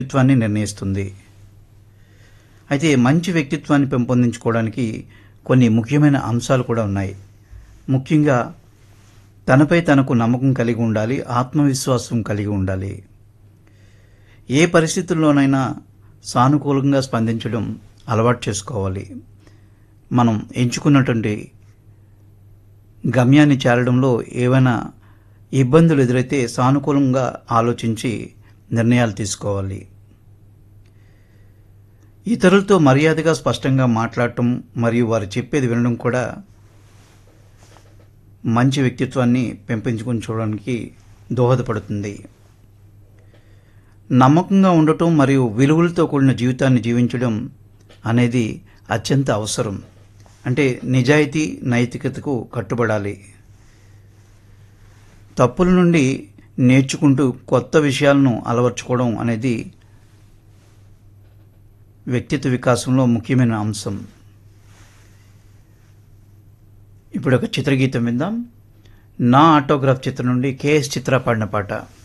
వ్యక్తిత్వాన్ని నిర్ణయిస్తుంది అయితే మంచి వ్యక్తిత్వాన్ని పెంపొందించుకోవడానికి కొన్ని ముఖ్యమైన అంశాలు కూడా ఉన్నాయి ముఖ్యంగా తనపై తనకు నమ్మకం కలిగి ఉండాలి ఆత్మవిశ్వాసం కలిగి ఉండాలి ఏ పరిస్థితుల్లోనైనా సానుకూలంగా స్పందించడం అలవాటు చేసుకోవాలి మనం ఎంచుకున్నటువంటి గమ్యాన్ని చేరడంలో ఏవైనా ఇబ్బందులు ఎదురైతే సానుకూలంగా ఆలోచించి నిర్ణయాలు తీసుకోవాలి ఇతరులతో మర్యాదగా స్పష్టంగా మాట్లాడటం మరియు వారు చెప్పేది వినడం కూడా మంచి వ్యక్తిత్వాన్ని పెంపొంచుకొని చూడడానికి దోహదపడుతుంది నమ్మకంగా ఉండటం మరియు విలువలతో కూడిన జీవితాన్ని జీవించడం అనేది అత్యంత అవసరం అంటే నిజాయితీ నైతికతకు కట్టుబడాలి తప్పుల నుండి నేర్చుకుంటూ కొత్త విషయాలను అలవర్చుకోవడం అనేది వ్యక్తిత్వ వికాసంలో ముఖ్యమైన అంశం ఇప్పుడు ఒక చిత్రగీతం విందాం నా ఆటోగ్రాఫ్ చిత్రం నుండి కేఎస్ చిత్ర పాడిన పాట